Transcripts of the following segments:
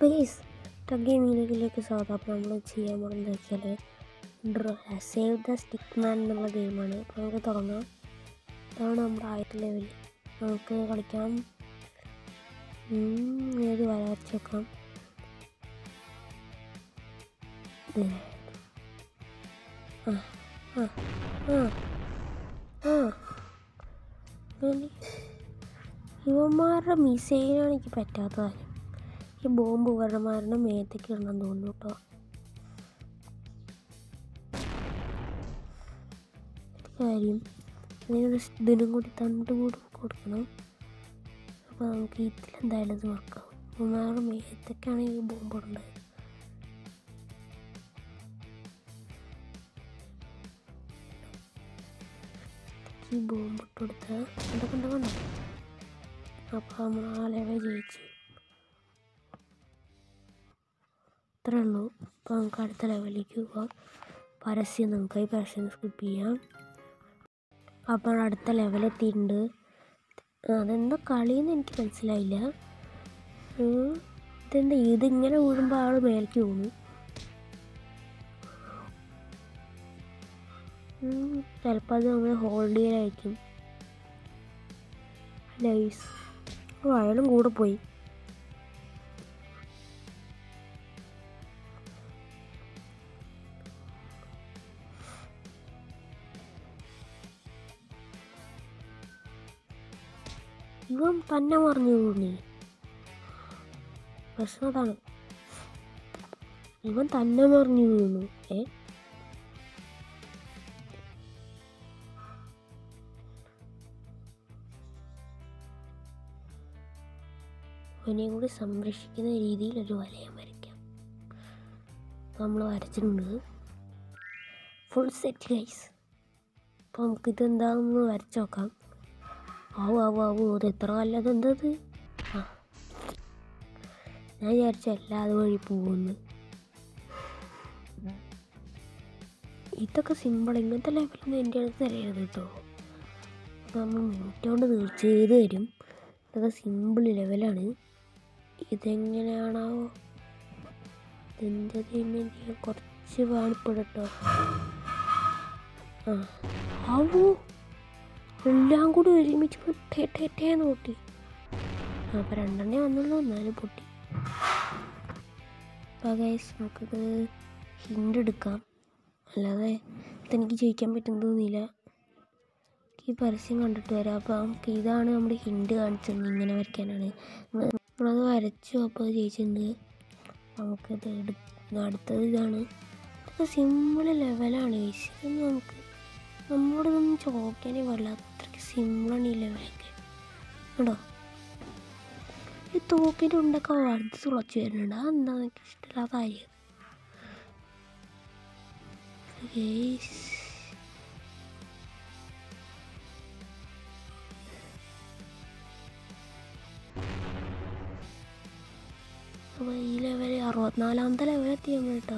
അപ്പോൾ guys tug ഗെയിമിങ്ങിലേക്ക് സ്വാഗതം അപ്പോൾ നമ്മൾ ചെയ്യാൻ പോകുന്നത് വെച്ചാൽ സേവ് ദ സ്റ്റിക്ക് മാൻ എന്നുള്ള ഗെയിമാണ് അപ്പോൾ നമുക്ക് തുടങ്ങാം ഇതാണ് നമ്മുടെ ആദ്യത്തെ ലെവൽ നമുക്ക് കളിക്കാം ഉം, ഏത് വര വരച്ച് വെക്കാം ഇത്. ആ ആ ആ ആ ഇനി ഇവന്മാരുടെ മിസൈലാണ് എനിക്ക് പറ്റാത്ത കാര്യം ഈ ബോംബ് ഇവന്മാരുടെ മേത്തേക്ക് ഇടണം തോന്നുന്നു കേട്ടോ കാര്യം അതിനൊരു ഇതിനും കൂടി തണ്ട് കൂടി കൊടുക്കണം അപ്പോൾ നമുക്ക് ഇതിലെന്തായാലും ഇത് നോക്കാം ഇവന്മാരുടെ മേത്തേക്കാണ് ഈ ബോംബ് ഇടേണ്ടത് ഈ ബോംബ് ഇട്ട് കൊടുത്താൽ കണ്ട കണ്ട കണ്ട അപ്പോൾ നമ്മൾ ആ ലെവൽ ജയിച്ചു ഇത്രേ ഉള്ളൂ അപ്പോൾ നമുക്ക് അടുത്ത ലെവലിലേക്ക് പോവാം പരസ്യം നമുക്ക് ഈ പരസ്യം സ്കിപ്പ് ചെയ്യാം അപ്പോൾ അടുത്ത ലെവലെത്തിയിട്ടുണ്ട് അതെന്താ കളിയെന്ന് എനിക്ക് മനസ്സിലായില്ല ഉം, ഇതെന്താ ഇതിങ്ങനെ വീഴുമ്പോൾ ആൾ മേലേക്ക് വീണു ചിലപ്പോൾ അത് നമ്മൾ ഹോൾഡ് ചെയ്യാനായിരിക്കും നൈസ് ഓ അയാളും കൂടെ പോയി ഇവൻ തന്നെ മറിഞ്ഞു വീണി പ്രശ്നം അതാണ് ഇവൻ തന്നെ മറിഞ്ഞു വീണു ഏ അവനെ കൂടി സംരക്ഷിക്കുന്ന രീതിയിൽ ഒരു വലയം വരയ്ക്കാം നമ്മൾ വരച്ചിട്ടുണ്ട് ഫുൾ സെറ്റ് ഗൈസ് അപ്പോൾ നമുക്കിത് എന്താണെന്ന് വരച്ച് നോക്കാം ആവു ആവു ആവു അത് എത്ര കല്ലത് എന്തത് ആ ഞാൻ വിചാരിച്ച അല്ലാതെ വഴി പോകുന്നു ഇതൊക്കെ സിമ്പിൾ ഇങ്ങനത്തെ ലെവലൊന്നും എൻ്റെ അടുത്ത് തരരുത് കേട്ടോ നമ്മൾ മിനിറ്റ് കൊണ്ട് തീർച്ച ചെയ്ത് തരും ഇതൊക്കെ സിമ്പിൾ ലെവലാണ് ഇതെങ്ങനെയാണാവോ ഇതിൻ്റെ ദൈവമേ, ഞാൻ കുറച്ച് വാണിപ്പെടട്ടോ ആ ആവൂ എല്ലാം കൂടി ഒരുമിച്ച് ടേ ടേ ടേന്ന് പൊട്ടി അപ്പോൾ രണ്ടെണ്ണേ വന്നുള്ളൂ എന്നാലും പൊട്ടി അപ്പോൾ ഗൈസ് നമുക്കിത് ഹിൻ്റ് എടുക്കാം അല്ലാതെ ഇതെനിക്ക് ജയിക്കാൻ പറ്റുന്നതൊന്നുമില്ല ഈ പരസ്യം കണ്ടിട്ട് വരാം അപ്പോൾ നമുക്ക് ഇതാണ് നമ്മുടെ ഹിൻ്റ് കാണിച്ചത് ഇങ്ങനെ വരയ്ക്കാനാണ് നമ്മള് നമ്മളത് വരച്ചു അപ്പോൾ അത് ജയിച്ചിട്ടുണ്ട് നമുക്കത് എടു അടുത്തത് ഇതാണ് ഇതൊക്കെ സിമ്പിൾ ലെവലാണ് ഗൈസ് ഇതൊന്നും നമുക്ക് നമ്മളോടൊന്നും ചോക്കാനേ പാടില്ല അത്രയ്ക്ക് സിമ്പിളാണ് ഈ ലെവലൊക്കെ കേട്ടോ ഈ തോക്കിൻ്റെ ഉണ്ടൊക്കെ വറുത്ത് തുളച്ച് വരുന്നുണ്ട് അതെന്താ എനിക്ക് ഇഷ്ടമില്ലാത്ത കാര്യം ഗൈസ് അപ്പോൾ ഈ ലെവൽ അറുപത്തിനാലാമത്തെ ലെവലെത്തി നമ്മൾ കേട്ടോ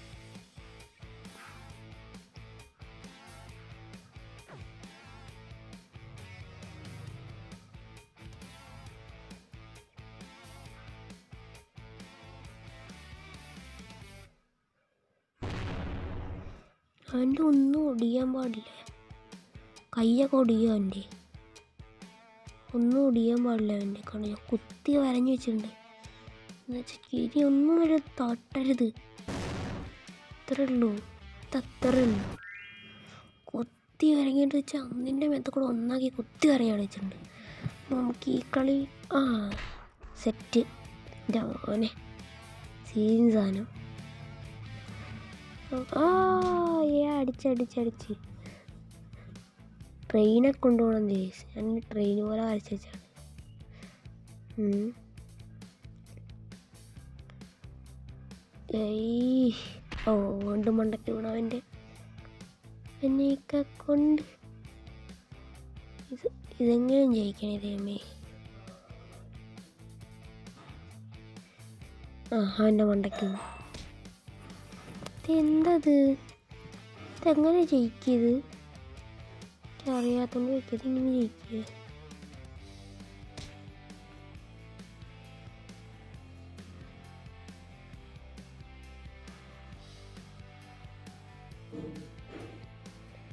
അവൻ്റെ ഒന്നും ഒടിയാൻ പാടില്ല കയ്യൊക്കെ ഒടിയോ അവൻ്റെ ഒന്നും ഒടിയാൻ പാടില്ല അവൻ്റെ കാരണം ഞാൻ കുത്തി വരഞ്ഞു വെച്ചിട്ടുണ്ട് എന്ന് വെച്ചാൽ കിരി ഒന്നും വരെ തട്ടരുത് ഇത്രേ ഉള്ളൂ ഇതത്രേ ഉള്ളൂ കുത്തി വരങ്ങിയിട്ട് വെച്ചാൽ അന്നിൻ്റെ മേത്ത് കൂടെ ഒന്നാക്കി കുത്തി വരയാണ് വെച്ചിട്ടുണ്ട് അപ്പോൾ നമുക്ക് ഈ കളി ആ സെറ്റ് എൻ്റെ മോനെ സീൻ സാധനം ആ ഏ അടിച്ചടിച്ചടിച്ച് ട്രെയിനെ കൊണ്ടുപോകണം ചേച്ചി ഞാൻ ട്രെയിൻ പോലെ വരച്ച് വെച്ചാണ് ഉം. ഏയ് ഓ കൊണ്ട് മണ്ടയ്ക്ക് വീണവൻ്റെ എന്നെയൊക്കെ കൊണ്ട് ഇത് ഇതെങ്ങനെയും ജയിക്കണേ ദൈവമേ ആ അവൻ്റെ മണ്ടയ്ക്ക് വീണു. ഇതെന്തത് ഇതെങ്ങനെ ജയിക്കിയത് അറിയാത്തോണ്ട് ചോദിക്കത് ഇങ്ങനെ ജയിക്കുക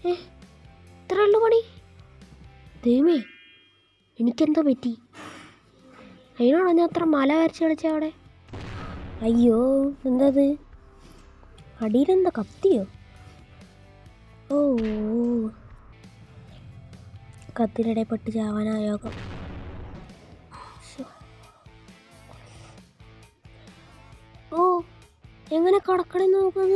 ഏ ഇത്ര ഉള്ളു പണി ദൈവമേ എനിക്കെന്താ പറ്റി അതിനാണോ ഞാൻ അത്ര മല വരച്ച് കളിച്ച അവിടെ അയ്യോ എന്തത് അടിയിലെന്താ കത്തിയോ ഓ കത്തിനിടെ പെട്ട് ചാവാനാ യോഗം ശ്ശോ. ഓ എങ്ങനെ കടക്കണെന്ന് നോക്കുന്നത്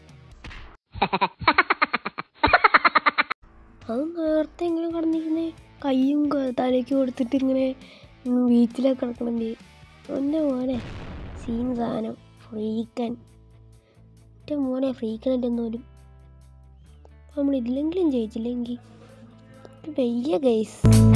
അത് നേരത്തെ എങ്ങനെ കടന്നിരുന്നേ കയ്യും ക- തലയ്ക്ക് കൊടുത്തിട്ട് ഇങ്ങനെ ബീച്ചിലൊക്കെ കിടക്കണേ എൻ്റെ മോനെ സീൻ സാധനം ഫ്രീക്കൻ എൻ്റെ മോനെ ഫ്രീക്കൻ അല്ലെന്നോലും നമ്മൾ ഇതിലെങ്കിലും ജയിച്ചില്ലെങ്കിൽ വയ്യ ഗൈസ്